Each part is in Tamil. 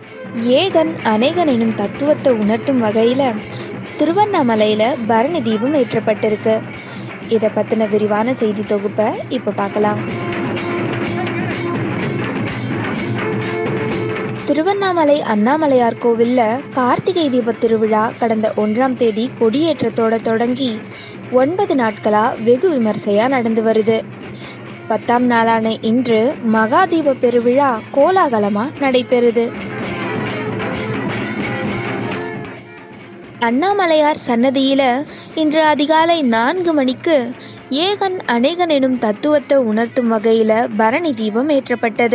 ஏகன் அநேகன் எனும் தத்துவத்தை உணர்த்தும் வகையில் திருவண்ணாமலையில் பரணி தீபம் ஏற்றப்பட்டிருக்கு இதை பற்றின விரிவான செய்தி தொகுப்பை இப்போ பார்க்கலாம் திருவண்ணாமலை அண்ணாமலையார் கோவிலில் கார்த்திகை தீப திருவிழா கடந்த ஒன்றாம் தேதி கொடியேற்றத்தோட தொடங்கி ஒன்பது நாட்களாக வெகு விமர்சையாக நடந்து வருது பத்தாம் நாளான இன்று மகாதீப பெருவிழா கோலாகலமாக நடைபெறுது அண்ணாமலையார் சன்னதியில இன்று அதிகாலை நான்கு மணிக்கு ஏகன் அநேகன் எனும் தத்துவத்தை உணர்த்தும் வகையில பரணி தீபம் ஏற்றப்பட்டது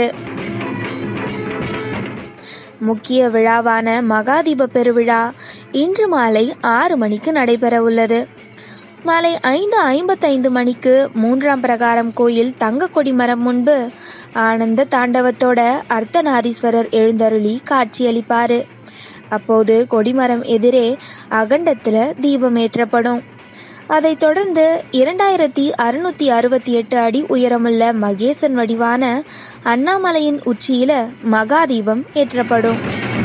முக்கிய விழாவான மகாதீப பெருவிழா இன்று மாலை ஆறு மணிக்கு நடைபெற உள்ளது மாலை ஐந்து ஐம்பத்தைந்து மணிக்கு மூன்றாம் பிரகாரம் கோயில் தங்க கொடிமரம் முன்பு ஆனந்த தாண்டவத்தோட அர்த்தநாரீஸ்வரர் எழுந்தருளி காட்சியளிப்பாரு அப்போது கொடிமரம் எதிரே அகண்டத்தில் தீபம் ஏற்றப்படும் அதைத் தொடர்ந்து இரண்டாயிரத்தி அறுநூத்தி அறுபத்தி எட்டு அடி உயரமுள்ள மகேசன் வடிவான அண்ணாமலையின் உச்சியில மகாதீபம் ஏற்றப்படும்